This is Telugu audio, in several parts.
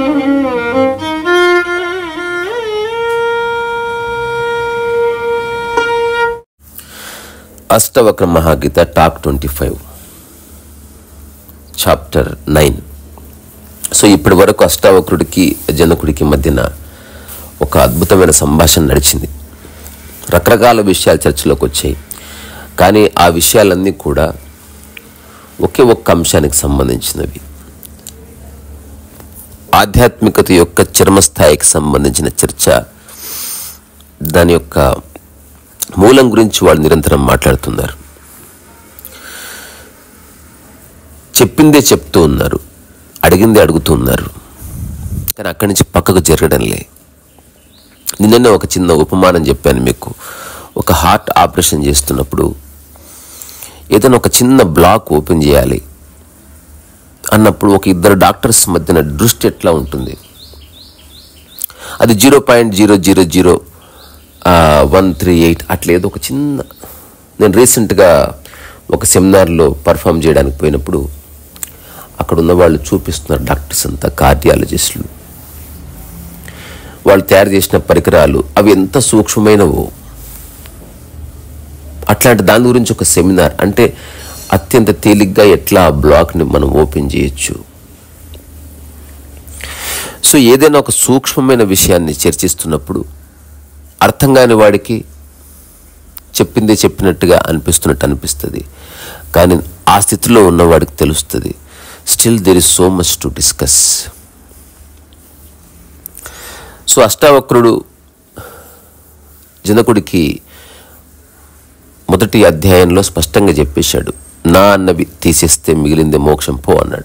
Ashtavakra Mahageeta talk twenty five chapter nine so ఇప్పటి వరకు అష్టావక్రుడికి జనకుడికి మధ్యన ఒక అద్భుతమైన సంభాషణ నడిచింది రకరకాల విషయాలు చర్చలోకి వచ్చాయి కానీ ఆ విషయాలన్నీ కూడా ఒకే ఒక్క అంశానికి సంబంధించినవి ఆధ్యాత్మికత యొక్క చర్మస్థాయికి సంబంధించిన చర్చ దాని యొక్క మూలం గురించి వాళ్ళు నిరంతరం మాట్లాడుతున్నారు చెప్పిందే చెప్తూ ఉన్నారు అడిగిందే అడుగుతూ ఉన్నారు కానీ అక్కడి నుంచి పక్కకు జరగడంలే నిన్ననే ఒక చిన్న ఉపమానం చెప్పాను మీకు ఒక హార్ట్ ఆపరేషన్ చేస్తున్నప్పుడు ఏదైనా ఒక చిన్న బ్లాక్ ఓపెన్ చేయాలి అన్నప్పుడు ఒక ఇద్దరు డాక్టర్స్ మధ్యన దృష్టి ఎట్లా ఉంటుంది అది zero point zero zero zero one three eight అట్లా ఏదో ఒక చిన్న నేను రీసెంట్గా ఒక సెమినార్లో పర్ఫామ్ చేయడానికి పోయినప్పుడు అక్కడ ఉన్న వాళ్ళు చూపిస్తున్నారు డాక్టర్స్ అంతా కార్డియాలజిస్టులు వాళ్ళు తయారు చేసిన పరికరాలు అవి ఎంత సూక్ష్మమైనవో అట్లాంటి దాని గురించి ఒక సెమినార్ అంటే అత్యంత తేలిగ్గా ఎట్లా ఆ బ్లాక్ని మనం ఓపెన్ చేయొచ్చు సో ఏదైనా ఒక సూక్ష్మమైన విషయాన్ని చర్చిస్తున్నప్పుడు అర్థం కాని వాడికి చెప్పిందే చెప్పినట్టుగా అనిపిస్తున్నట్టు అనిపిస్తుంది కానీ ఆ స్థితిలో ఉన్నవాడికి తెలుస్తుంది still there is so much to discuss so అష్టావక్రుడు జనకుడికి మొదటి అధ్యాయంలో స్పష్టంగా చెప్పేశాడు నా అన్నవి తీసేస్తే మిగిలింది మోక్షం పో అన్నాడు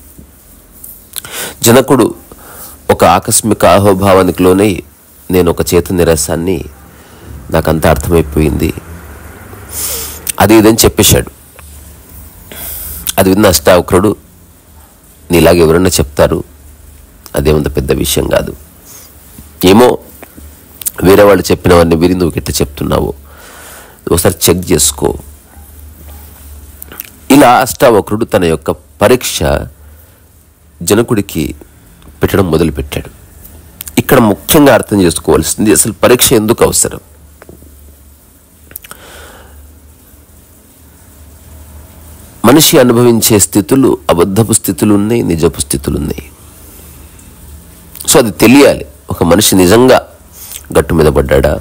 జనకుడు ఒక ఆకస్మిక ఆహోభావానికి లోనై నేను ఒక చేత నిరసాన్ని నాకంతా అర్థమైపోయింది అది ఇదని చెప్పేశాడు అది విన్న అష్టావక్రుడు నీలాగా ఎవరైనా చెప్తారు అదేమంత పెద్ద విషయం కాదు ఏమో వేరే వాళ్ళు చెప్పినవన్నీ విని నువ్వు గిట్ట చెప్తున్నావు ఒకసారి చెక్ చేసుకో ఇలా అష్టావక్రుడు తన యొక్క పరీక్ష జనకుడికి పెట్టడం మొదలుపెట్టాడు ఇక్కడ ముఖ్యంగా అర్థం చేసుకోవాల్సింది అసలు పరీక్ష ఎందుకు అవసరం మనిషి అనుభవించే స్థితులు అబద్ధపు స్థితులు ఉన్నాయి నిజపు స్థితులు ఉన్నాయి సో అది తెలియాలి ఒక మనిషి నిజంగా గట్టు మీద పడ్డాడా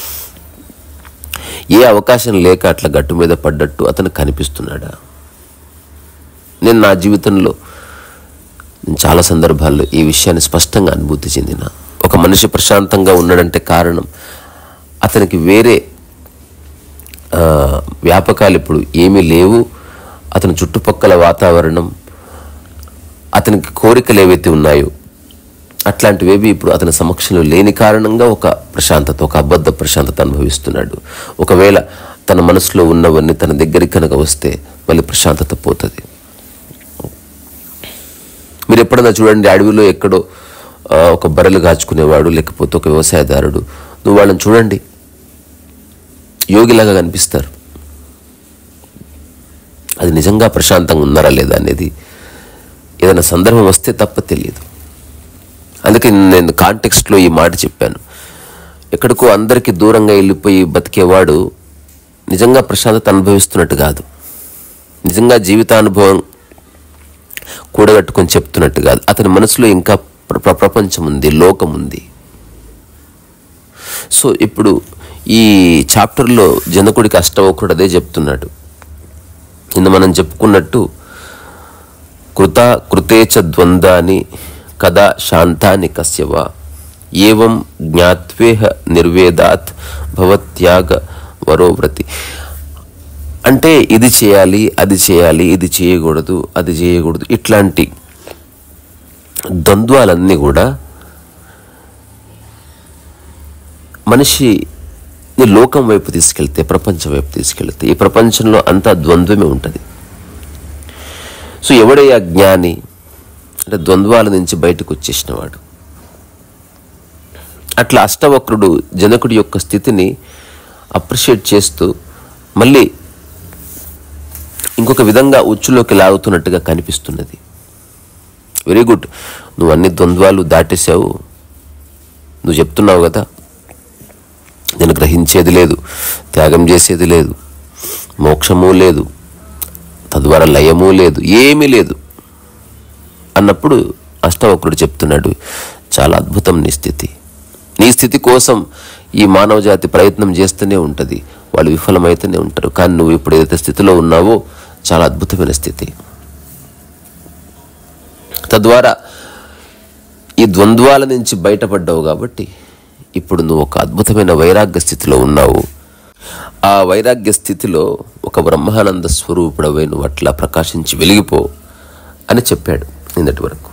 ఏ అవకాశం లేక అట్లా గట్టు మీద పడ్డట్టు అతను కనిపిస్తున్నాడా నేను నా జీవితంలో నేను చాలా సందర్భాల్లో ఈ విషయాన్ని స్పష్టంగా అనుభూతి చెందిన ఒక మనిషి ప్రశాంతంగా ఉన్నాడంటే కారణం అతనికి వేరే ఆ, వ్యాపకాలు ఇప్పుడు ఏమీ లేవు అతని చుట్టుపక్కల వాతావరణం అతనికి కోరికలు ఏవైతే ఉన్నాయో అట్లాంటివేవి ఇప్పుడు అతని సమక్షంలో లేని కారణంగా ఒక ప్రశాంతత ఒక అబద్ధ ప్రశాంతత అనుభవిస్తున్నాడు ఒకవేళ తన మనసులో ఉన్నవన్నీ తన దగ్గరికి కనుక వస్తే మళ్ళీ ప్రశాంతత పోతుంది మీరు ఎప్పుడన్నా చూడండి అడవిలో ఎక్కడో ఆ, ఒక బర్రెలు కాచుకునేవాడు లేకపోతే ఒక వ్యవసాయదారుడు నువ్వు వాళ్ళని చూడండి యోగిలాగా కనిపిస్తారు అది నిజంగా ప్రశాంతంగా ఉన్నారా లేదా అనేది ఏదైనా సందర్భం వస్తే తప్ప తెలియదు అందుకే నేను కాంటెక్స్ట్లో ఈ మాట చెప్పాను ఎక్కడికో అందరికీ దూరంగా వెళ్ళిపోయి బతికేవాడు నిజంగా ప్రశాంతత అనుభవిస్తున్నట్టు కాదు నిజంగా జీవితానుభవం కూడగట్టుకొని చెప్తున్నట్టు కాదు అతని మనసులో ఇంకా ప్ర- ప్ర- ప్రపంచం ఉంది లోకం ఉంది సో ఇప్పుడు ఈ చాప్టర్లో జనకుడికి అష్టవకుడు అదే చెప్తున్నాడు ఇందు మనం చెప్పుకున్నట్టు కృత కృతేచ ద్వంద్వాని కదా శాంతాని కస్యవ ఏవం జ్ఞాత్వేహ నిర్వేదాత్ భవత్యాగ వరోవ్రతి అంటే ఇది చేయాలి అది చేయాలి ఇది చేయకూడదు అది చేయకూడదు ఇట్లాంటి ద్వంద్వాలన్నీ కూడా మనిషిని లోకం వైపు తీసుకెళ్తే ప్రపంచం వైపు తీసుకెళ్తే ఈ ప్రపంచంలో అంతా ద్వంద్వమే ఉంటుంది సో ఎవడయ్యా జ్ఞాని అంటే ద్వంద్వాల నుంచి బయటకు వచ్చేసినవాడు అట్లా అష్టవక్రుడు జనకుడి యొక్క స్థితిని అప్రిషియేట్ చేస్తూ మళ్ళీ ఇంకొక విధంగా ఉచ్చులోకి లాగుతున్నట్టుగా కనిపిస్తున్నది వెరీ గుడ్ నువ్వు అన్ని ద్వంద్వాలు దాటేశావు నువ్వు చెప్తున్నావు కదా నేను గ్రహించేది లేదు త్యాగం చేసేది లేదు మోక్షము లేదు తద్వారా లయము లేదు ఏమీ లేదు అన్నప్పుడు అష్టవక్రుడు చెప్తున్నాడు చాలా అద్భుతం నీ స్థితి నీ స్థితి కోసం ఈ మానవ జాతి ప్రయత్నం చేస్తూనే ఉంటుంది వాళ్ళు విఫలమైతేనే ఉంటారు కానీ నువ్వు ఇప్పుడు ఏదైతే స్థితిలో ఉన్నావో చాలా అద్భుతమైన స్థితి తద్వారా ఈ ద్వంద్వాల నుంచి బయటపడ్డావు కాబట్టి ఇప్పుడు నువ్వు ఒక అద్భుతమైన వైరాగ్య స్థితిలో ఉన్నావు ఆ వైరాగ్య స్థితిలో ఒక బ్రహ్మానంద స్వరూపుడవై నువ్వు అట్లా ప్రకాశించి వెలిగిపో అని చెప్పాడు నిన్నటి వరకు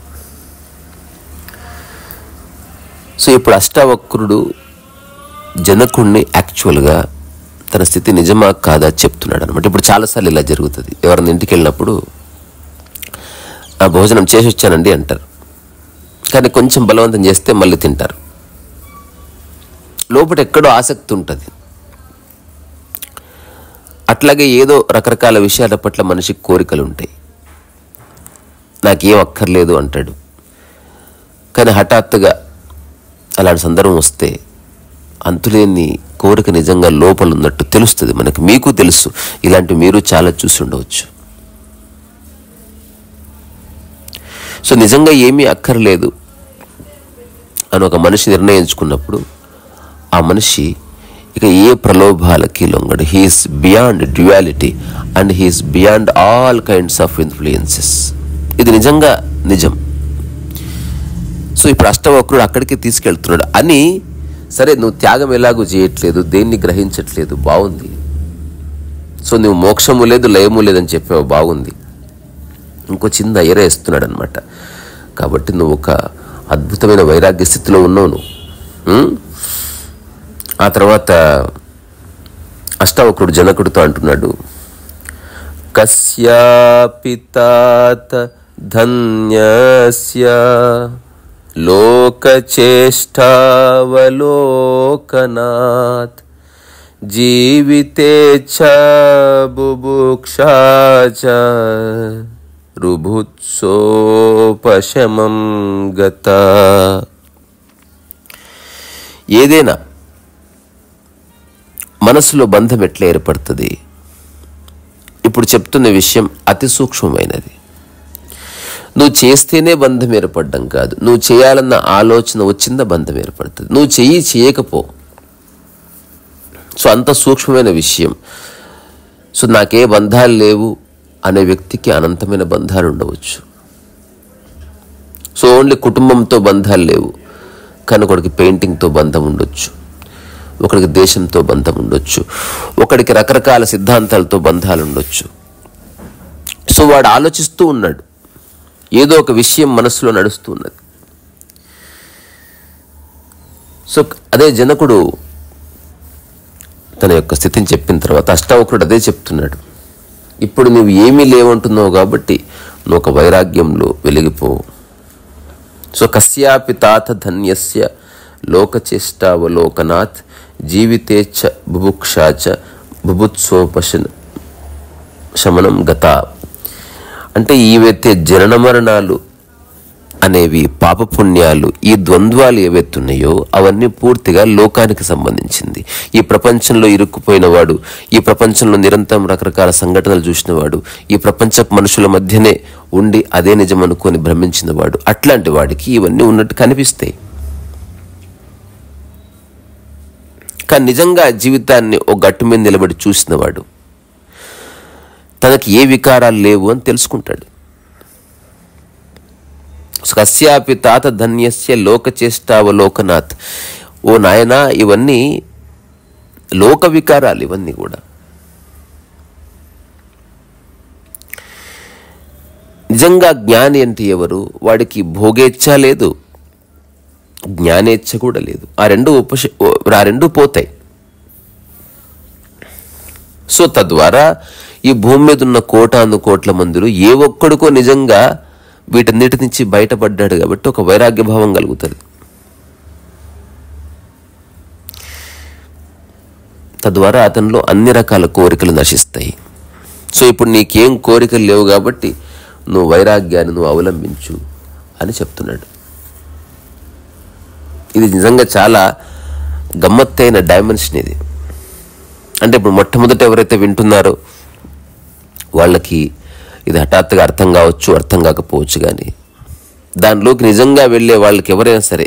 సో ఇప్పుడు అష్టావక్రుడు జనకుణ్ణి యాక్చువల్గా తన స్థితి నిజమా కాదా చెప్తున్నాడు అనమాట ఇప్పుడు చాలాసార్లు ఇలా జరుగుతుంది ఎవరైనా ఇంటికి వెళ్ళినప్పుడు ఆ భోజనం చేసి వచ్చానండి అంటారు కానీ కొంచెం బలవంతం చేస్తే మళ్ళీ తింటారు లోపల ఎక్కడో ఆసక్తి ఉంటుంది అట్లాగే ఏదో రకరకాల విషయాల పట్ల మనిషికి కోరికలు ఉంటాయి నాకేం అక్కర్లేదు అంటాడు కానీ హఠాత్తుగా అలాంటి సందర్భం వస్తే అంతులేని కోరిక నిజంగా లోపల ఉన్నట్టు తెలుస్తుంది మనకి మీకు తెలుసు ఇలాంటి మీరు చాలా చూసి ఉండవచ్చు సో నిజంగా ఏమీ అక్కర్లేదు అని ఒక మనిషి నిర్ణయించుకున్నప్పుడు ఆ మనిషి ఇక ఏ ప్రలోభాలకి లొంగడు he's beyond duality and he's beyond all kinds of influences ఇది నిజంగా నిజం సో ఇప్పుడు అష్టవక్రుడు అక్కడికి తీసుకెళ్తున్నాడు అని సరే నువ్వు త్యాగం ఎలాగూ చేయట్లేదు దేన్ని గ్రహించట్లేదు బాగుంది సో నువ్వు మోక్షము లేదు లయము లేదని చెప్పావు బాగుంది ఇంకో చిన్న ఎర వేస్తున్నాడు అనమాట కాబట్టి నువ్వు ఒక అద్భుతమైన వైరాగ్య స్థితిలో ఉన్నావు నువ్వు ఉం? ఆ తర్వాత అష్టావక్రుడు జనకుడితో అంటున్నాడు కస్యాపి తాత ధన్యస్య లోకచేష్టావలోకనాత్ జీవితే చ బుభుక్షా చ రుభుత్సోపశమం గత ఏదైనా మనసులో బంధం ఎట్లా ఏర్పడుతుంది ఇప్పుడు చెప్తున్న విషయం అతి సూక్ష్మమైనది నువ్వు చేస్తేనే బంధం ఏర్పడడం కాదు నువ్వు చేయాలన్న ఆలోచన వచ్చిందా బంధం ఏర్పడుతుంది నువ్వు చెయ్యి చేయకపో సో అంత సూక్ష్మమైన విషయం సో నాకే బంధాలు లేవు అనే వ్యక్తికి అనంతమైన బంధాలు ఉండవచ్చు సో ఓన్లీ కుటుంబంతో బంధాలు లేవు కానీ ఒకడికి పెయింటింగ్తో బంధం ఉండొచ్చు ఒకడికి దేశంతో బంధం ఉండొచ్చు ఒకడికి రకరకాల సిద్ధాంతాలతో బంధాలు ఉండొచ్చు సో వాడు ఆలోచిస్తూ ఉన్నాడు ఏదో ఒక విషయం మనసులో నడుస్తూ ఉన్నది సో అదే జనకుడు తన యొక్క స్థితిని చెప్పిన తర్వాత అష్టావకుడు అదే చెప్తున్నాడు ఇప్పుడు నువ్వు ఏమీ లేవంటున్నావు కాబట్టి నువ్వు ఒక వైరాగ్యంలో వెలిగిపోవు సో కస్యాపి తాత ధన్యస్య లోకచేష్టావలోకనాత్ జీవితేచ్ఛ బుభుక్షాచ బుభుత్సోపశన శమనం గత అంటే ఈవైతే జనన మరణాలు అనేవి పాపపుణ్యాలు ఈ ద్వంద్వాలు ఏవైతున్నాయో అవన్నీ పూర్తిగా లోకానికి సంబంధించింది ఈ ప్రపంచంలో ఇరుక్కుపోయిన వాడు ఈ ప్రపంచంలో నిరంతరం రకరకాల సంఘటనలు చూసిన వాడు ఈ ప్రపంచ మనుషుల మధ్యనే ఉండి అదే నిజం అనుకొని భ్రమించిన వాడు అట్లాంటి వాడికి ఇవన్నీ ఉన్నట్టు కనిపిస్తాయి కానీ నిజంగా జీవితాన్ని ఒక గట్టు మీద నిలబడి చూసినవాడు తనకి ఏ వికారాలు లేవు అని తెలుసుకుంటాడు కస్యాపి తాత ధన్యస్య లోకచేష్టావలోకనాథ్ ఓ నాయనా ఇవన్నీ లోక వికారాలు ఇవన్నీ కూడా నిజంగా జ్ఞాని అంటే ఎవరు వాడికి భోగేచ్ఛ లేదు జ్ఞానేచ్ఛ కూడా లేదు ఆ రెండు ఉపశ ఆ రెండు పోతాయి సో తద్వారా ఈ భూమి మీద ఉన్న కోటాను కోట్ల మందులు ఏ ఒక్కడికో నిజంగా వీటన్నిటి నుంచి బయటపడ్డాడు కాబట్టి ఒక వైరాగ్య భావం కలుగుతుంది తద్వారా అతనిలో అన్ని రకాల కోరికలు నశిస్తాయి సో ఇప్పుడు నీకేం కోరికలు లేవు కాబట్టి నువ్వు వైరాగ్యాన్ని నువ్వు అవలంబించు అని చెప్తున్నాడు ఇది నిజంగా చాలా గమ్మత్తైన డైమెన్షన్ ఇది అంటే ఇప్పుడు మొట్టమొదట ఎవరైతే వింటున్నారో వాళ్ళకి ఇది హఠాత్తుగా అర్థం కావచ్చు అర్థం కాకపోవచ్చు కానీ దానిలోకి నిజంగా వెళ్ళే వాళ్ళకి ఎవరైనా సరే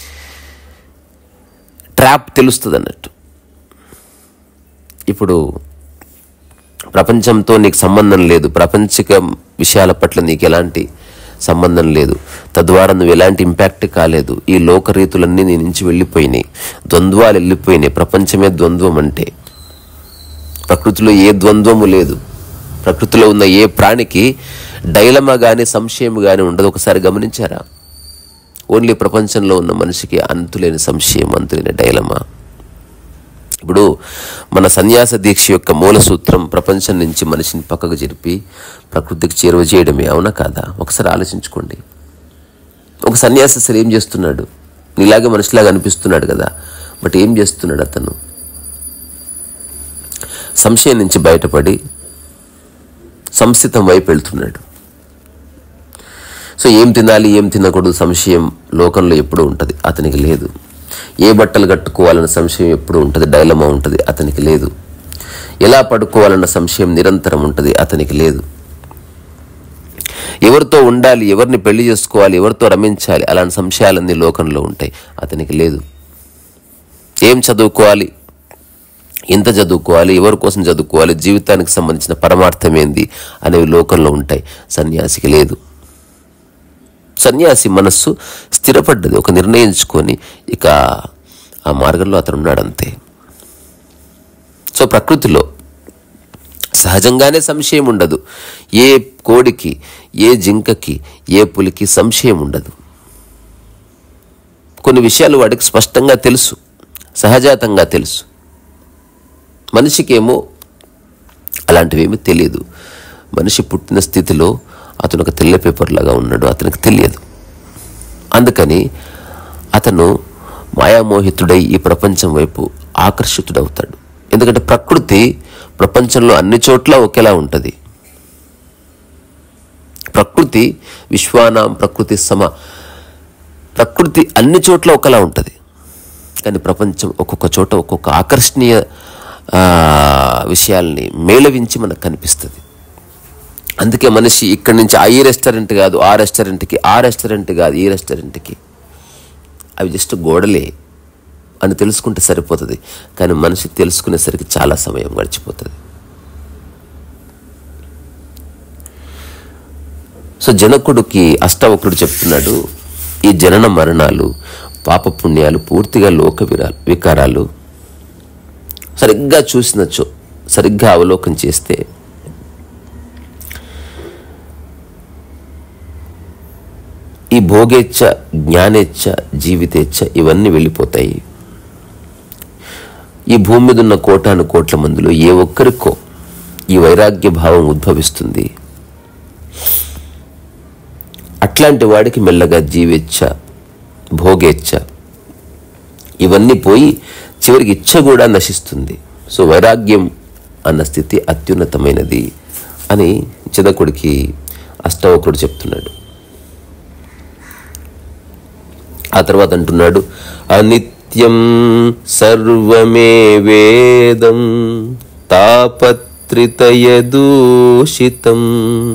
ట్రాప్ తెలుస్తుంది అన్నట్టు ఇప్పుడు ప్రపంచంతో నీకు సంబంధం లేదు ప్రపంచిక విషయాల పట్ల నీకు ఎలాంటి సంబంధం లేదు తద్వారా నువ్వు ఎలాంటి ఇంపాక్ట్ కాలేదు ఈ లోక రీతులన్నీ నీ నుంచి వెళ్ళిపోయినాయి ద్వంద్వాలు వెళ్ళిపోయినాయి ప్రపంచమే ద్వంద్వం అంటే ప్రకృతిలో ఏ ద్వంద్వము లేదు ప్రకృతిలో ఉన్న ఏ ప్రాణికి డైలమా కానీ సంశయం కానీ ఉండదు ఒకసారి గమనించారా ఓన్లీ ప్రపంచంలో ఉన్న మనిషికి అంతులేని సంశయం అంతులేని డైలమా ఇప్పుడు మన సన్యాస దీక్ష యొక్క మూల సూత్రం ప్రపంచం నుంచి మనిషిని పక్కకు జరిపి ప్రకృతికి చేరువ చేయడమే అవునా కాదా ఒకసారి ఆలోచించుకోండి ఒక సన్యాసి అసలు ఏం చేస్తున్నాడు నీలాగే మనిషిలాగా అనిపిస్తున్నాడు కదా బట్ ఏం చేస్తున్నాడు అతను సంశయం నుంచి బయటపడి సంస్థితం వైపు వెళ్తున్నాడు సో ఏం తినాలి ఏం తినకూడదు సంశయం లోకంలో ఎప్పుడూ ఉంటుంది అతనికి లేదు ఏ బట్టలు కట్టుకోవాలన్న సంశయం ఎప్పుడు ఉంటుంది డైలమా ఉంటుంది అతనికి లేదు ఎలా పడుకోవాలన్న సంశయం నిరంతరం ఉంటుంది అతనికి లేదు ఎవరితో ఉండాలి ఎవరిని పెళ్లి చేసుకోవాలి ఎవరితో రమించాలి అలాంటి సంశయాలన్నీ లోకంలో ఉంటాయి అతనికి లేదు ఏం చదువుకోవాలి ఎంత చదువుకోవాలి ఎవరి కోసం చదువుకోవాలి జీవితానికి సంబంధించిన పరమార్థం ఏంది అనేవి లోకంలో ఉంటాయి సన్యాసికి లేదు సన్యాసి మనస్సు స్థిరపడ్డది ఒక నిర్ణయించుకొని ఇక ఆ మార్గంలో అతను ఉన్నాడు అంతే సో ప్రకృతిలో సహజంగానే సంశయం ఉండదు ఏ కోడికి ఏ జింకకి ఏ పులికి సంశయం ఉండదు కొన్ని విషయాలు వాడికి స్పష్టంగా తెలుసు సహజాతంగా తెలుసు మనిషికేమో అలాంటివేమీ తెలియదు మనిషి పుట్టిన స్థితిలో అతను ఒక తెల్ల పేపర్ లాగా ఉన్నాడు అతనికి తెలియదు అందుకని అతను మాయామోహితుడై ఈ ప్రపంచం వైపు ఆకర్షితుడవుతాడు ఎందుకంటే ప్రకృతి ప్రపంచంలో అన్ని చోట్ల ఒకేలా ఉంటుంది ప్రకృతి విశ్వానాం ప్రకృతి సమ ప్రకృతి అన్ని చోట్ల ఒకలా ఉంటుంది కానీ ప్రపంచం ఒక్కొక్క చోట ఒక్కొక్క ఆకర్షణీయ ఆ, విషయాల్ని మేళవించి మనకు కనిపిస్తుంది అందుకే మనిషి ఇక్కడి నుంచి ఆ ఈ రెస్టారెంట్ కాదు ఆ రెస్టారెంట్కి ఆ రెస్టారెంట్ కాదు ఈ రెస్టారెంట్కి అవి జస్ట్ గోడలే అని తెలుసుకుంటే సరిపోతుంది కానీ మనిషి తెలుసుకునేసరికి చాలా సమయం గడిచిపోతుంది సో జనకుడికి అష్టావకుడు చెప్తున్నాడు ఈ జనన మరణాలు పాపపుణ్యాలు పూర్తిగా లోక విరా వికారాలు సరిగ్గా చూసినచో సరిగ్గా అవలోకం చేస్తే ఈ భోగేచ్ఛ జ్ఞానేచ్ఛ జీవితేచ్ఛ ఇవన్నీ వెళ్ళిపోతాయి ఈ భూమి మీద ఉన్న కోటాను కోట్ల మందిలో ఏ ఒక్కరికో ఈ వైరాగ్య భావం ఉద్భవిస్తుంది అట్లాంటి వాడికి మెల్లగా జీవేచ్ఛ భోగేచ్ఛ ఇవన్నీ పోయి చివరికి ఇచ్చ కూడా నశిస్తుంది సో వైరాగ్యం అన్న స్థితి అత్యున్నతమైనది అని చిదకుడికి అష్టవకుడు చెప్తున్నాడు ఆ తర్వాత అంటున్నాడు అనిత్యం సర్వమే వేదం తాపత్రితయదూషితం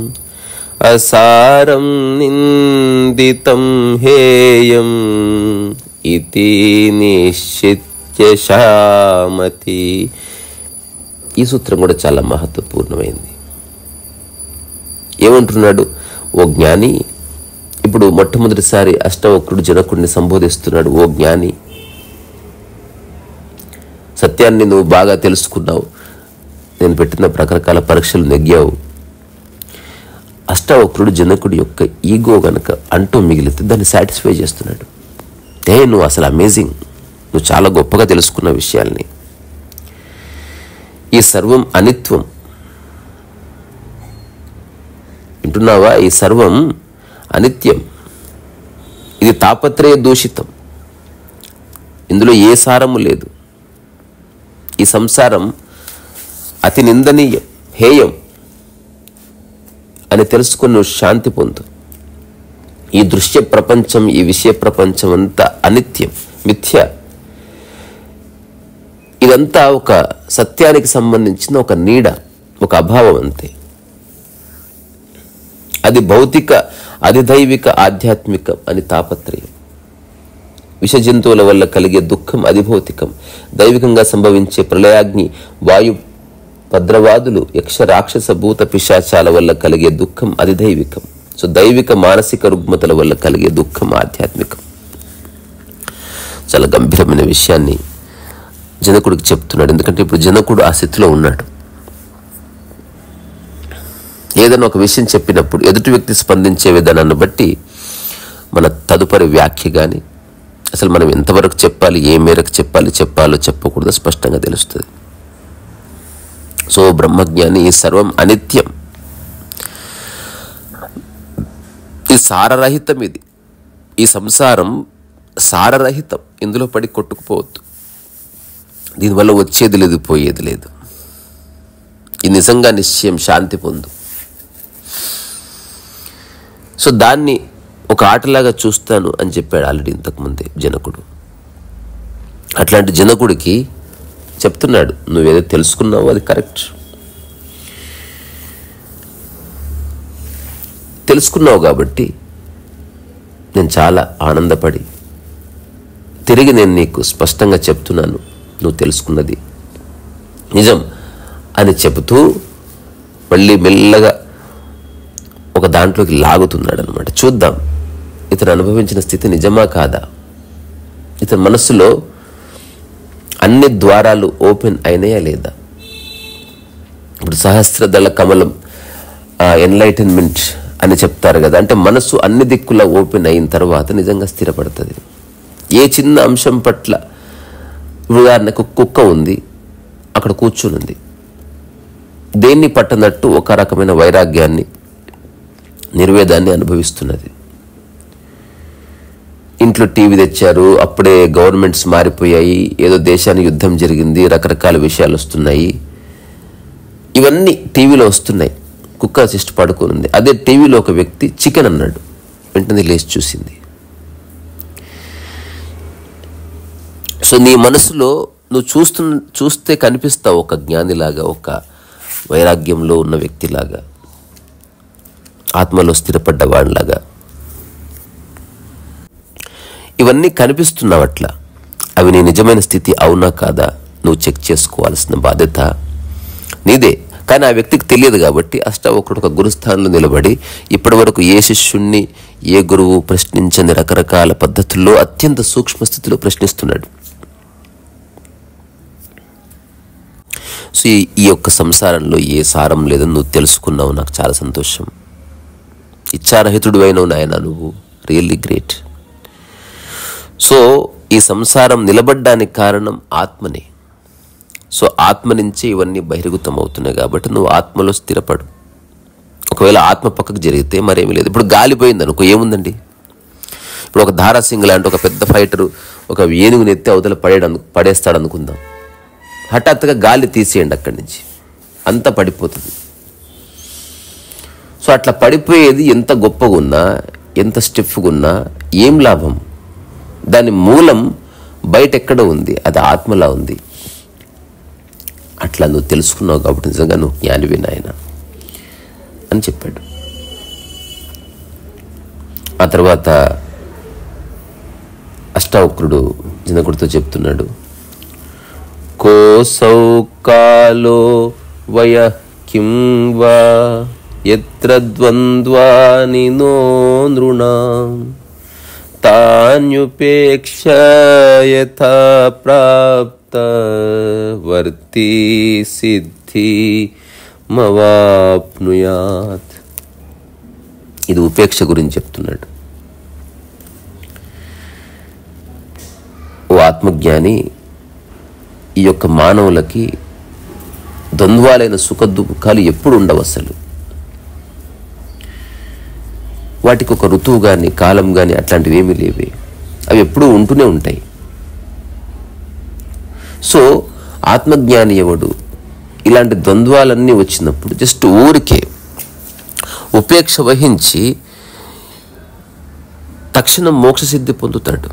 అసారం నిందితం హేయం ఇతి నిశ్చిత్య శామతి ఈ సూత్రం కూడా చాలా మహత్వపూర్ణమైంది ఏమంటున్నాడు ఓ జ్ఞాని ఇప్పుడు మొట్టమొదటిసారి అష్టవక్రుడు జనకుడిని సంబోధిస్తున్నాడు ఓ జ్ఞాని సత్యాన్ని నువ్వు బాగా తెలుసుకున్నావు నేను పెట్టిన రకరకాల పరీక్షలు నెగ్గావు అష్టవక్రుడు జనకుడి యొక్క ఈగో గనక అంటూ మిగిలితే దాన్ని సాటిస్ఫై చేస్తున్నాడు ఏ నువ్వు అసలు అమేజింగ్ నువ్వు చాలా గొప్పగా తెలుసుకున్న విషయాల్ని ఈ సర్వం అనిత్వం వింటున్నావా ఈ సర్వం అనిత్యం ఇది తాపత్రయ దూషితం ఇందులో ఏ సారము లేదు ఈ సంసారం అతి నిందనీయం హేయం అని తెలుసుకుని నువ్వు శాంతి పొందు ఈ దృశ్య ప్రపంచం ఈ విషయ ప్రపంచం అంతా అనిత్యం మిథ్య ఇదంతా ఒక సత్యానికి సంబంధించిన ఒక నీడ ఒక అభావం అంతే అది భౌతిక అధిదైవిక ఆధ్యాత్మికం అని తాపత్రయం విష జంతువుల వల్ల కలిగే దుఃఖం అధిభౌతికం దైవికంగా సంభవించే ప్రళయాగ్ని వాయు భద్రవాదులు యక్ష రాక్షస భూత పిశాచాల వల్ల కలిగే దుఃఖం అధిదైవికం సో దైవిక మానసిక రుగ్మతల వల్ల కలిగే దుఃఖం ఆధ్యాత్మికం చాలా గంభీరమైన విషయాన్ని జనకుడికి చెప్తున్నాడు ఎందుకంటే ఇప్పుడు జనకుడు ఆ స్థితిలో ఉన్నాడు ఏదైనా ఒక విషయం చెప్పినప్పుడు ఎదుటి వ్యక్తి స్పందించే విధానాన్ని బట్టి మన తదుపరి వ్యాఖ్య కానీ అసలు మనం ఎంతవరకు చెప్పాలి ఏ మేరకు చెప్పాలి చెప్పాలో చెప్పకూడదో స్పష్టంగా తెలుస్తుంది సో బ్రహ్మజ్ఞాని ఈ సర్వం అనిత్యం ఇది సారరహితం ఇది ఈ సంసారం సారరహితం ఇందులో పడి కొట్టుకుపోవద్దు దీనివల్ల వచ్చేది లేదు పోయేది లేదు ఇది నిజంగా నిశ్చయం శాంతి పొందు సో దాన్ని ఒక ఆటలాగా చూస్తాను అని చెప్పాడు ఆల్రెడీ ఇంతకుముందే జనకుడు అట్లాంటి జనకుడికి చెప్తున్నాడు నువ్వేదో తెలుసుకున్నావు అది కరెక్ట్ తెలుసుకున్నావు కాబట్టి నేను చాలా ఆనందపడి తిరిగి నేను నీకు స్పష్టంగా చెప్తున్నాను నువ్వు తెలుసుకున్నది నిజం అని చెబుతూ మళ్ళీ మెల్లగా ఒక దాంట్లోకి లాగుతున్నాడు అనమాట చూద్దాం ఇతను అనుభవించిన స్థితి నిజమా కాదా ఇతని మనస్సులో అన్ని ద్వారాలు ఓపెన్ అయినాయా లేదా ఇప్పుడు సహస్రదళ కమలం ఎన్లైటన్మెంట్ అని చెప్తారు కదా అంటే మనస్సు అన్ని దిక్కుల ఓపెన్ అయిన తర్వాత నిజంగా స్థిరపడుతుంది ఏ చిన్న అంశం పట్ల ఉదాహరణకు కుక్క ఉంది అక్కడ కూర్చుని ఉంది దేన్ని పట్టనట్టు ఒక రకమైన వైరాగ్యాన్ని నిర్వేదాన్ని అనుభవిస్తున్నది ఇంట్లో టీవీ తెచ్చారు అప్పుడే గవర్నమెంట్స్ మారిపోయాయి ఏదో దేశానికి యుద్ధం జరిగింది రకరకాల విషయాలు వస్తున్నాయి ఇవన్నీ టీవీలో వస్తున్నాయి కుక్క సిస్ట్ పడుకునింది అదే టీవీలో ఒక వ్యక్తి చికెన్ అన్నాడు వెంటనే లేచి చూసింది సో నీ మనసులో నువ్వు చూస్తు చూస్తే కనిపిస్తావు ఒక జ్ఞానిలాగా ఒక వైరాగ్యంలో ఉన్న వ్యక్తిలాగా ఆత్మలో స్థిరపడ్డ వాడిలాగా ఇవన్నీ కనిపిస్తున్నావు అట్లా అవి నీ నిజమైన స్థితి అవునా కాదా నువ్వు చెక్ చేసుకోవాల్సిన బాధ్యత నీదే కానీ ఆ వ్యక్తికి తెలియదు కాబట్టి అష్టావకుడు ఒక గురుస్థానంలో నిలబడి ఇప్పటి వరకు ఏ శిష్యుణ్ణి ఏ గురువు ప్రశ్నించని రకరకాల పద్ధతుల్లో అత్యంత సూక్ష్మ స్థితిలో ప్రశ్నిస్తున్నాడు సో ఈ ఈ యొక్క సంసారంలో ఏ సారం లేదని నువ్వు తెలుసుకున్నావు నాకు చాలా సంతోషం ఇచ్చారహితుడు అయినవు నాయన నువ్వు రియల్లీ గ్రేట్ సో ఈ సంసారం నిలబడ్డానికి కారణం ఆత్మనే సో ఆత్మ నుంచి ఇవన్నీ బహిర్గతం అవుతున్నాయి కాబట్టి నువ్వు ఆత్మలో స్థిరపడు ఒకవేళ ఆత్మ పక్కకు జరిగితే మరేమీ లేదు ఇప్పుడు గాలిపోయింది అనుకో ఏముందండి ఇప్పుడు ఒక ధారాసింగ్ లాంటి ఒక పెద్ద ఫైటరు ఒక ఏనుగుని ఎత్తి అవతల పడేయడం పడేస్తాడు అనుకుందాం హఠాత్తుగా గాలి తీసేయండి అక్కడి నుంచి అంతా పడిపోతుంది సో అట్లా పడిపోయేది ఎంత గొప్పగా ఉన్నా ఎంత స్టిఫ్గా ఉన్నా ఏం లాభం దాని మూలం బయట ఎక్కడ ఉంది అది ఆత్మలా ఉంది అట్లా నువ్వు తెలుసుకున్నావు కాబట్టి నిజంగా నువ్వు జ్ఞానివి నాయన అని చెప్పాడు ఆ తర్వాత అష్టావక్రుడు జనకుడితో చెప్తున్నాడు కోసౌ కాలో వయ కిం వా ఎత్ర ద్వంద్వాని నో నృణాం తాన్యుపేక్ష యథా ప్రాప్త వర్తి సిద్ధి మవాప్నుయాత్ ఇది ఉపేక్ష గురించి చెప్తున్నాడు ఓ ఆత్మజ్ఞాని ఈ యొక్క మానవులకి ద్వంద్వాలైన సుఖ దుఃఖాలు ఎప్పుడు ఉండవు అసలు వాటికి ఒక ఋతువు కానీ కాలం కానీ అట్లాంటివి ఏమీ లేవే అవి ఎప్పుడూ ఉంటూనే ఉంటాయి సో ఆత్మజ్ఞాని ఎవడు ఇలాంటి ద్వంద్వాలన్నీ వచ్చినప్పుడు జస్ట్ ఊరికే ఉపేక్ష వహించి తక్షణం మోక్ష సిద్ధి పొందుతాడు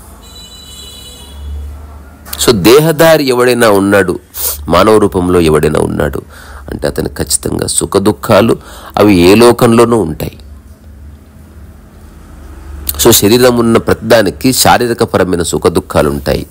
సో దేహదారి ఎవడైనా ఉన్నాడు మానవ రూపంలో ఎవడైనా ఉన్నాడు అంటే అతని ఖచ్చితంగా సుఖ దుఃఖాలు అవి ఏ లోకంలోనూ ఉంటాయి సో శరీరం ఉన్న ప్రతిదానికి శారీరకపరమైన సుఖ దుఃఖాలు ఉంటాయి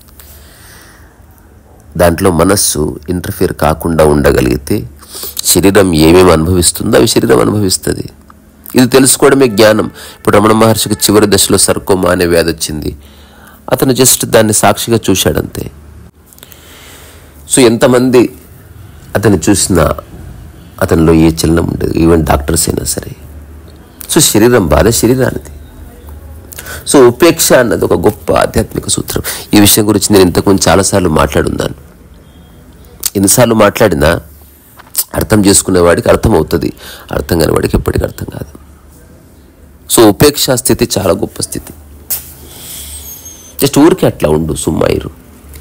దాంట్లో మనస్సు ఇంటర్ఫియర్ కాకుండా ఉండగలిగితే శరీరం ఏమేమి అనుభవిస్తుందో అవి శరీరం అనుభవిస్తుంది ఇది తెలుసుకోవడమే జ్ఞానం ఇప్పుడు రమణ మహర్షికి చివరి దశలో సర్కోమా అనే వ్యాధి వచ్చింది అతను జస్ట్ దాన్ని సాక్షిగా చూశాడంతే సో ఎంతమంది అతన్ని చూసినా అతనిలో ఏ చలనం ఉండదు ఈవెన్ డాక్టర్స్ అయినా సరే సో శరీరం బాధ శరీరానిది సో ఉపేక్ష అన్నది ఒక గొప్ప ఆధ్యాత్మిక సూత్రం ఈ విషయం గురించి నేను ఇంతకుముందు చాలాసార్లు మాట్లాడున్నాను ఎన్నిసార్లు మాట్లాడినా అర్థం చేసుకునేవాడికి అర్థం అవుతుంది అర్థం కాని వాడికి ఎప్పటికీ అర్థం కాదు సో ఉపేక్ష స్థితి చాలా గొప్ప స్థితి జస్ట్ ఊరికే అట్లా ఉండు సుమ్మాయిరు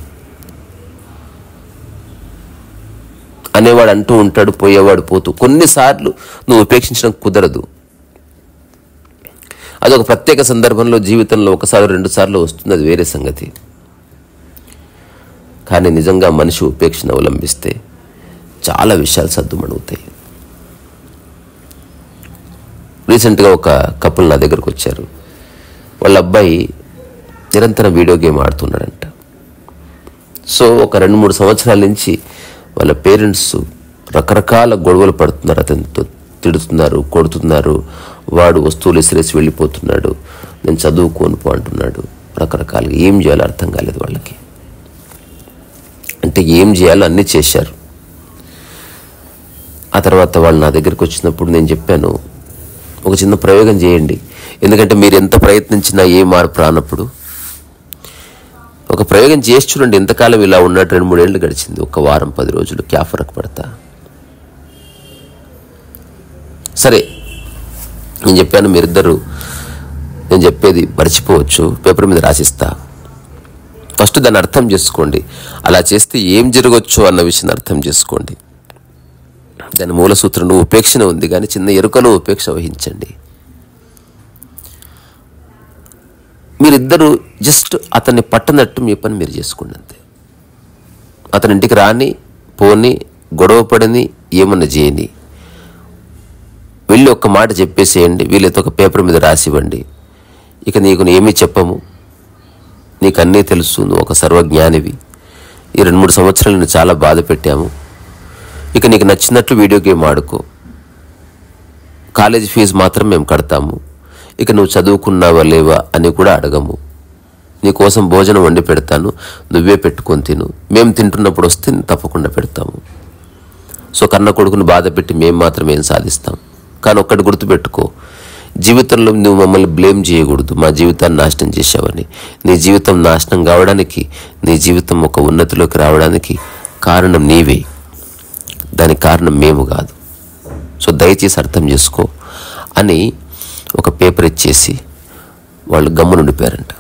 అనేవాడు అంటూ ఉంటాడు పోయేవాడు పోతూ కొన్నిసార్లు నువ్వు ఉపేక్షించడం కుదరదు అదొక ప్రత్యేక సందర్భంలో జీవితంలో ఒకసారి రెండు సార్లు వస్తుంది అది వేరే సంగతి కానీ నిజంగా మనిషి ఉపేక్షను అవలంబిస్తే చాలా విషయాలు సర్దుమణుగుతాయి రీసెంట్గా ఒక కపుల్ నా దగ్గరకు వచ్చారు వాళ్ళ అబ్బాయి నిరంతరం వీడియో గేమ్ ఆడుతున్నాడంట సో ఒక రెండు మూడు సంవత్సరాల నుంచి వాళ్ళ పేరెంట్స్ రకరకాల గొడవలు పడుతున్నారు అతనితో తిడుతున్నారు కొడుతున్నారు వాడు వస్తువులు ఇసిరేసి వెళ్ళిపోతున్నాడు నేను చదువుకోను పో అంటున్నాడు రకరకాలుగా ఏం చేయాలో అర్థం కాలేదు వాళ్ళకి అంటే ఏం చేయాలో అన్నీ చేశారు ఆ తర్వాత వాళ్ళు నా దగ్గరికి వచ్చినప్పుడు నేను చెప్పాను ఒక చిన్న ప్రయోగం చేయండి ఎందుకంటే మీరు ఎంత ప్రయత్నించినా ఏ మార్పు రానప్పుడు ఒక ప్రయోగం చేసి చూడండి ఎంతకాలం ఇలా ఉన్నట్టు రెండు మూడేళ్ళు గడిచింది ఒక వారం పది రోజులు క్యా ఫరక్ పడతా సరే నేను చెప్పాను మీరిద్దరు నేను చెప్పేది మర్చిపోవచ్చు పేపర్ మీద రాసిస్తా ఫస్ట్ దాన్ని అర్థం చేసుకోండి అలా చేస్తే ఏం జరగవచ్చు అన్న విషయాన్ని అర్థం చేసుకోండి దాని మూల సూత్రం ఉపేక్షణ ఉంది కానీ చిన్న ఎరుకలో ఉపేక్ష వహించండి మీరిద్దరూ జస్ట్ అతన్ని పట్టనట్టు మీ పని మీరు చేసుకోండి అంతే అతని ఇంటికి రాని పోని గొడవ పడని ఏమన్నా చేయని వెళ్ళి ఒక్క మాట చెప్పేసేయండి వీళ్ళతో ఒక పేపర్ మీద రాసివ్వండి ఇక నీకు ఏమీ చెప్పము నీకు అన్నీ తెలుసు నువ్వు ఒక సర్వజ్ఞానివి ఈ రెండు మూడు సంవత్సరాలు నేను చాలా బాధ పెట్టాము ఇక నీకు నచ్చినట్లు వీడియో గేమ్ ఆడుకో కాలేజ్ ఫీజు మాత్రం మేము కడతాము ఇక నువ్వు చదువుకున్నావా లేవా అని కూడా అడగము నీ కోసం భోజనం వండి పెడతాను నువ్వే పెట్టుకొని తిను మేము తింటున్నప్పుడు వస్తే తప్పకుండా పెడతాము సో కన్న కొడుకుని బాధ పెట్టి మేము మాత్రం ఏం సాధిస్తాం కానీ ఒక్కటి గుర్తుపెట్టుకో జీవితంలో నువ్వు మమ్మల్ని బ్లేమ్ చేయకూడదు మా జీవితాన్ని నాశనం చేశావని నీ జీవితం నాశనం కావడానికి నీ జీవితం ఒక ఉన్నతిలోకి రావడానికి కారణం నీవే దానికి కారణం మేము కాదు సో దయచేసి అర్థం చేసుకో అని ఒక పేపర్ ఇచ్చేసి వాళ్ళు గమ్మునుండిపోయారంట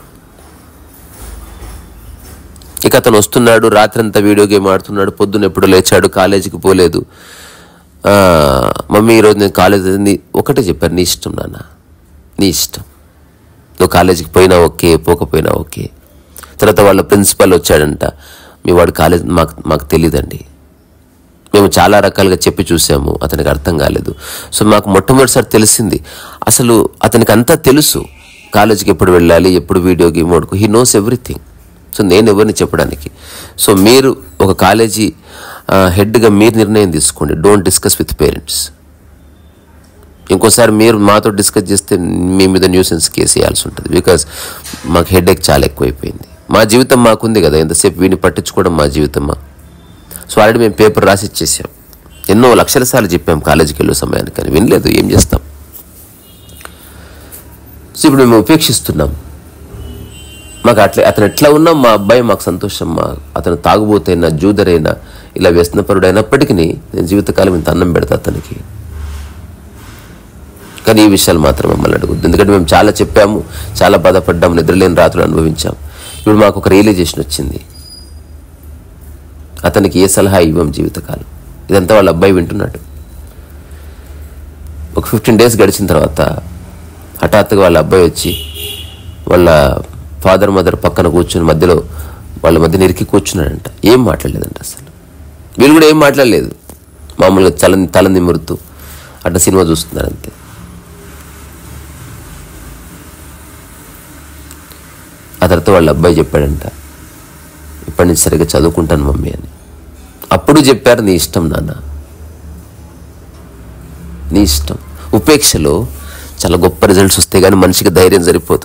ఇక అతను వస్తున్నాడు రాత్రంతా వీడియో గేమ్ ఆడుతున్నాడు పొద్దున ఎప్పుడు లేచాడు కాలేజీకి పోలేదు ఆ, మమ్మీ ఈరోజు నేను కాలేజ్ నీ ఒకటే చెప్పారు నీ ఇష్టం నాన్న నీ ఇష్టం నువ్వు కాలేజీకి పోయినా ఓకే పోకపోయినా ఓకే తర్వాత వాళ్ళ ప్రిన్సిపల్ వచ్చాడంట మీ వాడు కాలేజ్ మాకు మాకు తెలియదండి మేము చాలా రకాలుగా చెప్పి చూసాము అతనికి అర్థం కాలేదు సో మాకు మొట్టమొదటిసారి తెలిసింది అసలు అతనికి అంతా తెలుసు కాలేజీకి ఎప్పుడు వెళ్ళాలి ఎప్పుడు వీడియో గేమ్ ఆడుకో హీ నోస్ ఎవ్రీథింగ్ సో నేను ఎవరిని చెప్పడానికి సో మీరు ఒక కాలేజీ ఆ, హెడ్గా మీరు నిర్ణయం తీసుకోండి డోంట్ డిస్కస్ విత్ పేరెంట్స్ ఇంకోసారి మీరు మాతో డిస్కస్ చేస్తే మీ మీద న్యూసెన్స్ కేసు వేయాల్సి ఉంటుంది బికాజ్ మాకు హెడేక్ చాలా ఎక్కువైపోయింది మా జీవితం మాకుంది కదా ఎంతసేపు వీడిని పట్టించుకోవడం మా జీవితమా సో ఆల్రెడీ మేము పేపర్ రాసి ఇచ్చేసాం ఎన్నో లక్షల సార్లు చెప్పాం కాలేజీకి వెళ్ళే సమయానికి కానీ వినలేదు ఏం చేస్తాం సో ఇప్పుడు మేము ఉపేక్షిస్తున్నాం మాకు అట్లా అతను ఎట్లా ఉన్నా మా అబ్బాయి మాకు సంతోషం మా అతను తాగుబోతైనా జూదరైనా ఇలా వ్యసనపరుడు అయినప్పటికీ నేను జీవితకాలం ఇంత అన్నం పెడతా అతనికి కానీ ఈ విషయాలు మాత్రం మమ్మల్ని అడుగుద్దు ఎందుకంటే మేము చాలా చెప్పాము చాలా బాధపడ్డాము నిద్రలేని రాత్రులు అనుభవించాం ఇప్పుడు మాకు ఒక రియలైజేషన్ వచ్చింది అతనికి ఏ సలహా ఇవ్వం జీవితకాలం ఇదంతా వాళ్ళ అబ్బాయి వింటున్నాడు ఒక ఫిఫ్టీన్ డేస్ గడిచిన తర్వాత హఠాత్తుగా వాళ్ళ అబ్బాయి వచ్చి వాళ్ళ ఫాదర్ మదర్ పక్కన కూర్చుని మధ్యలో వాళ్ళ మధ్య నిరికి కూర్చున్నాడంట ఏం మాట్లాడలేదంట అసలు వీళ్ళు కూడా ఏం మాట్లాడలేదు మామూలుగా తల తల నిమురుతూ అట్లా సినిమా చూస్తున్నారు అంతే ఆ తర్వాత వాళ్ళ అబ్బాయి చెప్పాడంట ఇప్పటి నుంచి సరిగ్గా చదువుకుంటాను మమ్మీ అని అప్పుడు చెప్పారు నీ ఇష్టం నాన్న నీ ఇష్టం ఉపేక్షలో చాలా గొప్ప రిజల్ట్స్ వస్తాయి కానీ మనిషికి ధైర్యం సరిపోదు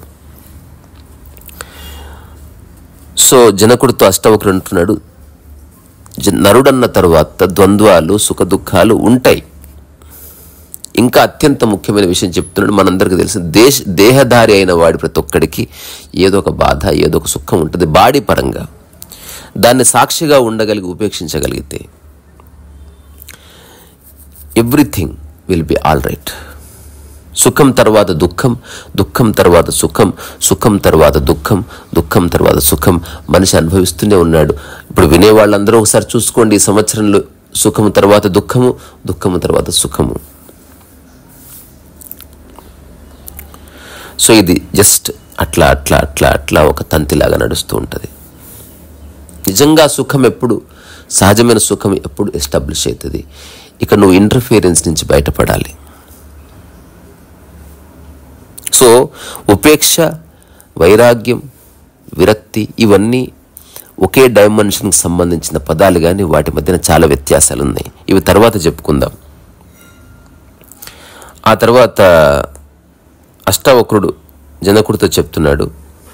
సో జనకుడితో అష్టవకుడు అంటున్నాడు జ- నరుడన్న తరువాత ద్వంద్వాలు సుఖ దుఃఖాలు ఉంటాయి ఇంకా అత్యంత ముఖ్యమైన విషయం చెప్తున్నాడు మనందరికీ తెలుసు దేశ దేహధారి అయిన వాడి ప్రతి ఒక్కడికి ఏదో ఒక బాధ ఏదో ఒక సుఖం ఉంటుంది బాడీ పరంగా దాన్ని సాక్షిగా ఉండగలిగి ఉపేక్షించగలిగితే everything will be all right సుఖం తర్వాత దుఃఖం దుఃఖం తర్వాత సుఖం సుఖం తర్వాత దుఃఖం దుఃఖం తర్వాత సుఖం మనిషి అనుభవిస్తూనే ఉన్నాడు ఇప్పుడు వినే వాళ్ళందరూ ఒకసారి చూసుకోండి ఈ సంవత్సరంలో సుఖము తర్వాత దుఃఖము దుఃఖము తర్వాత సుఖము సో ఇది జస్ట్ అట్లా అట్లా అట్లా అట్లా ఒక తంతిలాగా నడుస్తూ ఉంటుంది నిజంగా సుఖం ఎప్పుడు సహజమైన సుఖం ఎప్పుడు ఎస్టాబ్లిష్ అవుతుంది ఇక నువ్వు ఇంటర్ఫియరెన్స్ నుంచి బయటపడాలి సో ఉపేక్ష వైరాగ్యం విరక్తి ఇవన్నీ ఒకే డైమెన్షన్కి సంబంధించిన పదాలు కానీ వాటి మధ్యన చాలా వ్యత్యాసాలు ఉన్నాయి ఇవి తర్వాత చెప్పుకుందాం ఆ తర్వాత అష్టావక్రుడు జనకుడితో చెప్తున్నాడు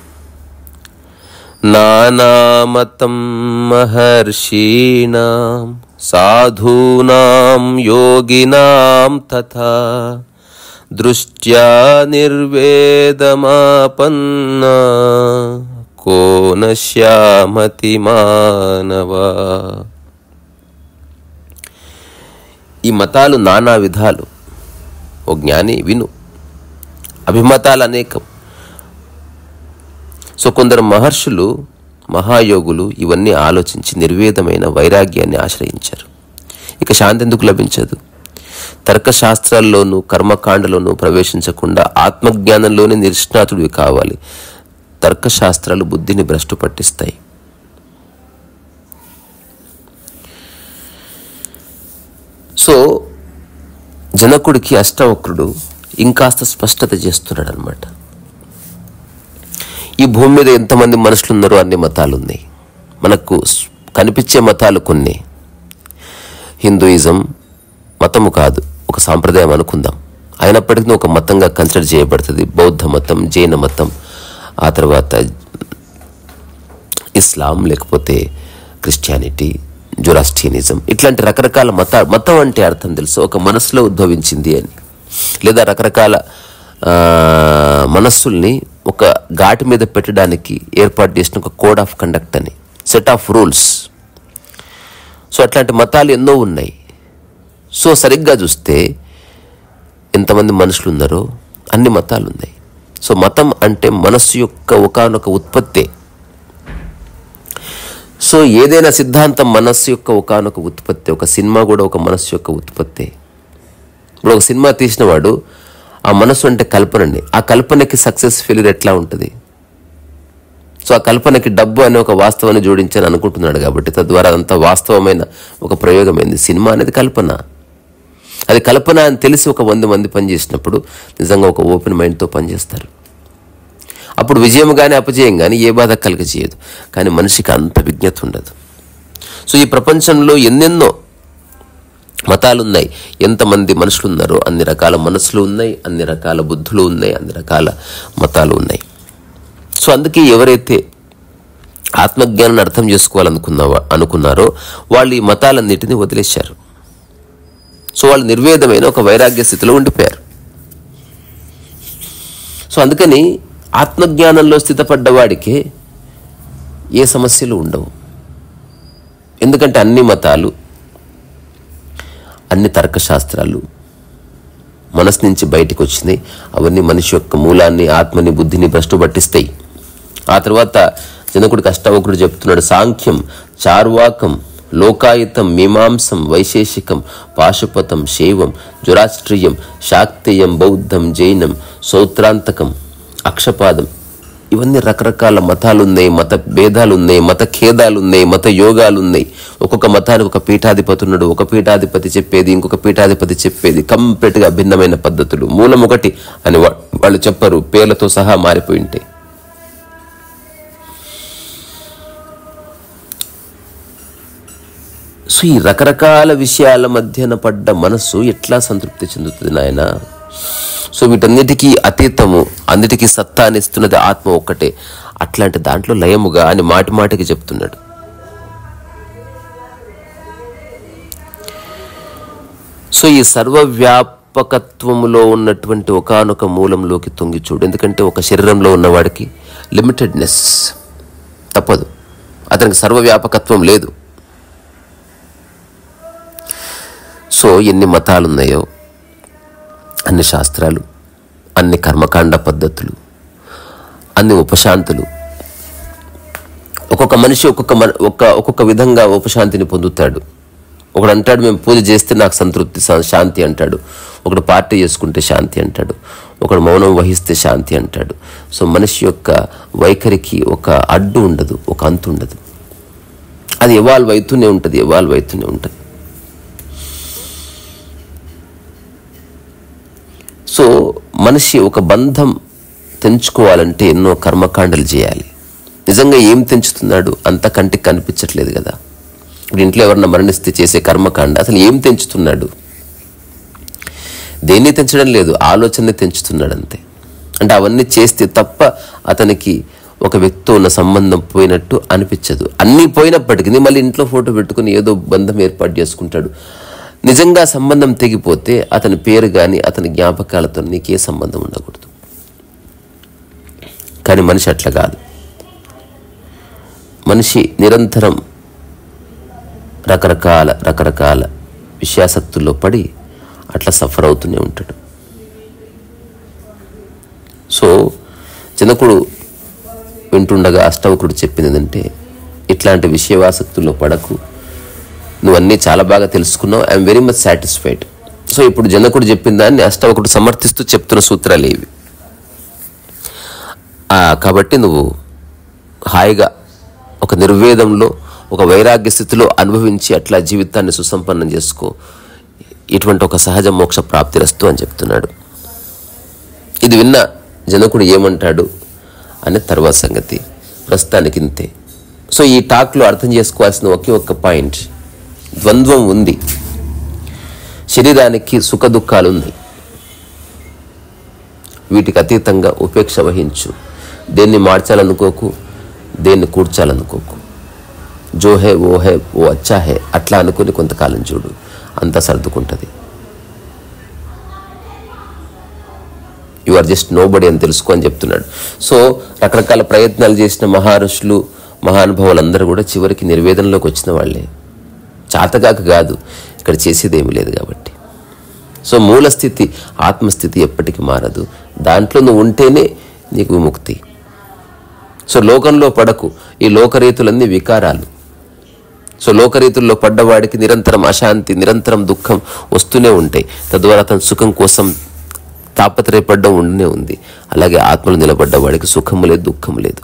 నానామతం మహర్షీణాం సాధూనాం యోగినాం తథా దృష్ట్యా నిర్వేదమాపన్న కో నశ్యామతి మానవా ఈ మతాలు నానా విధాలు ఓ జ్ఞాని విను అభిమతాలు అనేకం సో కొందరు మహర్షులు మహాయోగులు ఇవన్నీ ఆలోచించి నిర్వేదమైన వైరాగ్యాన్ని ఆశ్రయించారు ఇక శాంతి ఎందుకు లభించదు తర్కశాస్త్రాల్లోనూ కర్మకాండలోనూ ప్రవేశించకుండా ఆత్మజ్ఞానంలోనే నిష్ణాతుడివి కావాలి తర్కశాస్త్రాలు బుద్ధిని భ్రష్టు పట్టిస్తాయి సో జనకుడికి అష్టవక్రుడు ఇంకాస్త స్పష్టత చేస్తున్నాడు అనమాట ఈ భూమి మీద ఎంతమంది మనుషులు ఉన్నారో అన్ని మతాలు ఉన్నాయి మనకు స్- కనిపించే మతాలు కొన్ని హిందూయిజం మతము కాదు ఒక సాంప్రదాయం అనుకుందాం అయినప్పటికీ ఒక మతంగా కన్సిడర్ చేయబడుతుంది బౌద్ధ మతం జైన మతం ఆ తర్వాత ఇస్లాం లేకపోతే క్రిస్టియానిటీ జొరాస్టియనిజం ఇట్లాంటి రకరకాల మత మతం అంటే అర్థం తెలుసు ఒక మనసులో ఉద్భవించింది అని లేదా రకరకాల ఆ, మనస్సుల్ని ఒక ఘాటి మీద పెట్టడానికి ఏర్పాటు చేసిన ఒక కోడ్ ఆఫ్ కండక్ట్ అని సెట్ ఆఫ్ రూల్స్ సో అట్లాంటి మతాలు ఎన్నో ఉన్నాయి సో సరిగ్గా చూస్తే ఎంతమంది మనుషులు ఉన్నారో అన్ని మతాలు ఉన్నాయి సో మతం అంటే మనస్సు యొక్క ఒకనొక ఉత్పత్తే సో ఏదైనా సిద్ధాంతం మనస్సు యొక్క ఒకనొక ఉత్పత్తి ఒక సినిమా కూడా ఒక మనస్సు యొక్క ఉత్పత్తే ఇప్పుడు ఒక సినిమా తీసిన వాడు ఆ మనస్సు అంటే కల్పనండి ఆ కల్పనకి సక్సెస్ ఫెయిల్యూర్ ఎట్లా ఉంటుంది సో ఆ కల్పనకి డబ్బు అనే ఒక వాస్తవాన్ని జోడించని అనుకుంటున్నాడు కాబట్టి తద్వారా అదంతా వాస్తవమైన ఒక ప్రయోగమైంది సినిమా అనేది కల్పన అది కల్పన అని తెలిసి ఒక వంద మంది పనిచేసినప్పుడు నిజంగా ఒక ఓపెన్ మైండ్తో పనిచేస్తారు అప్పుడు విజయం కానీ అపజయం కానీ ఏ బాధ కలగ చేయదు కానీ మనిషికి అంత విజ్ఞత ఉండదు సో ఈ ప్రపంచంలో ఎన్నెన్నో మతాలు ఉన్నాయి ఎంతమంది మనుషులు ఉన్నారో అన్ని రకాల మనసులు ఉన్నాయి అన్ని రకాల బుద్ధులు ఉన్నాయి అన్ని రకాల మతాలు ఉన్నాయి సో అందుకే ఎవరైతే ఆత్మజ్ఞానాన్ని అర్థం చేసుకోవాలనుకున్న అనుకున్నారో వాళ్ళు ఈ మతాలన్నిటిని వదిలేశారు సో వాళ్ళు నిర్వేదమైన ఒక వైరాగ్య స్థితిలో ఉండిపోయారు సో అందుకని ఆత్మజ్ఞానంలో స్థితపడ్డ వాడికి ఏ సమస్యలు ఉండవు ఎందుకంటే అన్ని మతాలు అన్ని తర్కశాస్త్రాలు మనసు నుంచి బయటికి వచ్చినాయి అవన్నీ మనిషి యొక్క మూలాన్ని ఆత్మని బుద్ధిని భ్రష్టు పట్టిస్తాయి ఆ తర్వాత జనకుడికి అష్టావకుడు చెప్తున్నాడు సాంఖ్యం చార్వాకం లోకాయుతం మీమాంసం వైశేషికం పాశుపతం శైవం జురాస్ట్రియం శాక్తేయం బౌద్ధం జైనం సౌత్రాంతకం అక్షపాదం ఇవన్నీ రకరకాల మతాలు ఉన్నాయి మత భేదాలు ఉన్నాయి మత ఖేదాలు ఉన్నాయి మత యోగాలు ఉన్నాయి ఒక్కొక్క మతానికి ఒక పీఠాధిపతి ఉన్నాడు ఒక పీఠాధిపతి చెప్పేది ఇంకొక పీఠాధిపతి చెప్పేది కంప్లీట్గా భిన్నమైన పద్ధతులు మూలం ఒకటి అని వా- వాళ్ళు చెప్పరు పేర్లతో సహా మారిపోయి ఉంటాయి సో ఈ రకరకాల విషయాల మధ్యన పడ్డ మనస్సు ఎట్లా సంతృప్తి చెందుతుంది నాయన సో వీటన్నిటికీ అతీతము అన్నిటికీ సత్తానిస్తున్నది ఆత్మ ఒక్కటే అట్లాంటి దాంట్లో లయముగా అని మాటి మాటికి చెప్తున్నాడు సో ఈ సర్వవ్యాపకత్వములో ఉన్నటువంటి ఒకానొక మూలంలోకి తొంగి చూడు ఎందుకంటే ఒక శరీరంలో ఉన్నవాడికి లిమిటెడ్నెస్ తప్పదు అతనికి సర్వవ్యాపకత్వం లేదు సో ఎన్ని మతాలు ఉన్నాయో అన్ని శాస్త్రాలు అన్ని కర్మకాండ పద్ధతులు అన్ని ఉపశాంతులు ఒక్కొక్క మనిషి ఒక్కొక్క మన ఒక్క ఒక్కొక్క విధంగా ఉపశాంతిని పొందుతాడు ఒకడు అంటాడు మేము పూజ చేస్తే నాకు సంతృప్తి శా- శాంతి అంటాడు ఒకడు పార్టీ చేసుకుంటే శాంతి అంటాడు ఒకడు మౌనం వహిస్తే శాంతి అంటాడు సో మనిషి యొక్క వైఖరికి ఒక అడ్డు ఉండదు ఒక అంతు ఉండదు అది ఎవాల్వ్ అవుతూనే ఉంటుంది ఎవాల్వ్ అవుతూనే ఉంటుంది సో మనిషి ఒక బంధం తెంచుకోవాలంటే ఎన్నో కర్మకాండలు చేయాలి నిజంగా ఏం తెంచుతున్నాడు అంత కంటికి కనిపించట్లేదు కదా ఇప్పుడు ఇంట్లో ఎవరన్నా మరణిస్తే చేసే కర్మకాండ అసలు ఏం తెంచుతున్నాడు దేన్ని తెంచడం లేదు ఆలోచనని తెంచుతున్నాడు అంతే అంటే అవన్నీ చేస్తే తప్ప అతనికి ఒక వ్యక్తితో ఉన్న సంబంధం పోయినట్టు అనిపించదు అన్నీ పోయినప్పటికీ మళ్ళీ ఇంట్లో ఫోటో పెట్టుకుని ఏదో బంధం ఏర్పాటు చేసుకుంటాడు నిజంగా సంబంధం తెగిపోతే అతని పేరు కానీ అతని జ్ఞాపకాలతో నీకే సంబంధం ఉండకూడదు కానీ మనిషి అట్లా కాదు మనిషి నిరంతరం రకరకాల రకరకాల విషయాసక్తుల్లో పడి అట్లా సఫర్ అవుతూనే ఉంటాడు సో జనకుడు వింటుండగా అష్టవకుడు చెప్పింది ఏంటంటే ఇట్లాంటి విషయవాసక్తుల్లో పడకు నువ్వు అన్నీ చాలా బాగా తెలుసుకున్నావు I'm very much satisfied so ఇప్పుడు జనకుడు చెప్పిన దాన్ని అష్టవకుడు సమర్థిస్తూ చెప్తున్న సూత్రాలు ఇవి ఆ, కాబట్టి నువ్వు హాయిగా ఒక నిర్వేదంలో ఒక వైరాగ్య స్థితిలో అనుభవించి అట్లా జీవితాన్ని సుసంపన్నం చేసుకో ఇటువంటి ఒక సహజ మోక్ష ప్రాప్తిరస్తు అని చెప్తున్నాడు ఇది విన్న జనకుడు ఏమంటాడు అనే తర్వాత సంగతి ప్రస్తుతానికి ఇంతే సో ఈ టాక్లో అర్థం చేసుకోవాల్సిన ఒకే ఒక్క పాయింట్ ద్వంద్వం ఉంది శరీరానికి సుఖ దుఃఖాలు ఉన్నాయి వీటికి అతీతంగా ఉపేక్ష వహించు దేన్ని మార్చాలనుకోకు దేన్ని కూర్చాలనుకోకు జో హే ఓ హే ఓ అచ్చా హే అట్లా అనుకుని కొంతకాలం చూడు అంతా సర్దుకుంటుంది you are just nobody అని తెలుసుకో అని చెప్తున్నాడు సో రకరకాల ప్రయత్నాలు చేసిన మహారుషులు మహానుభావులు అందరూ కూడా చివరికి నిర్వేదనలోకి వచ్చిన వాళ్ళే చాతగాక కాదు ఇక్కడ చేసేది ఏమీ లేదు కాబట్టి సో మూల స్థితి ఆత్మస్థితి ఎప్పటికీ మారదు దాంట్లో నువ్వు ఉంటేనే నీకు విముక్తి సో లోకంలో పడకు ఈ లోకరీతులన్నీ వికారాలు సో లోకరీతుల్లో పడ్డవాడికి నిరంతరం అశాంతి నిరంతరం దుఃఖం వస్తూనే ఉంటాయి తద్వారా తన సుఖం కోసం తాపత్రయపడడం ఉండనే ఉంది అలాగే ఆత్మలు నిలబడ్డవాడికి సుఖము లేదు దుఃఖం లేదు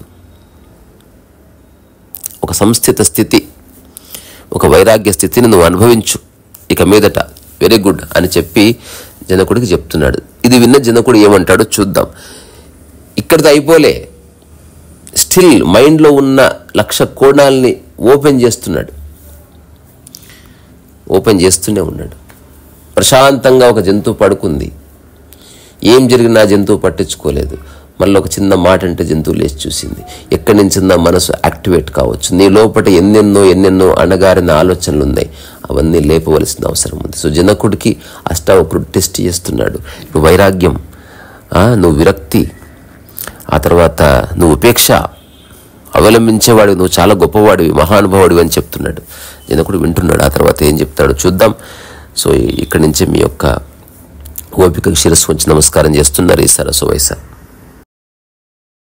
ఒక సంస్థిత స్థితి ఒక వైరాగ్య స్థితిని నువ్వు అనుభవించు ఇక మీదట వెరీ గుడ్ అని చెప్పి జనకుడికి చెప్తున్నాడు ఇది విన్న జనకుడు ఏమంటాడో చూద్దాం ఇక్కడితో అయిపోలే స్టిల్ మైండ్లో ఉన్న లక్ష కోణాలని ఓపెన్ చేస్తున్నాడు ఓపెన్ చేస్తూనే ఉన్నాడు ప్రశాంతంగా ఒక జంతువు పడుకుంది ఏం జరిగినా జంతువు పట్టించుకోలేదు మళ్ళీ ఒక చిన్న మాట అంటే జంతువు లేచి చూసింది ఎక్కడి నుంచి నా మనసు యాక్టివేట్ కావచ్చు నీ లోపల ఎన్నెన్నో ఎన్నెన్నో అణగారిన ఆలోచనలు ఉన్నాయి అవన్నీ లేపవలసిన అవసరం ఉంది సో జనకుడికి అష్టావకుడు టెస్ట్ చేస్తున్నాడు ఇప్పుడు వైరాగ్యం ఆ, నువ్వు విరక్తి ఆ తర్వాత నువ్వు ఉపేక్ష అవలంబించేవాడు నువ్వు చాలా గొప్పవాడివి మహానుభావుడివి అని చెప్తున్నాడు జనకుడు వింటున్నాడు ఆ తర్వాత ఏం చెప్తాడో చూద్దాం సో ఇక్కడి నుంచి మీ యొక్క ఓపికకు శిరస్సు వచ్చి నమస్కారం చేస్తున్నారు ఈ సరస్సు వయస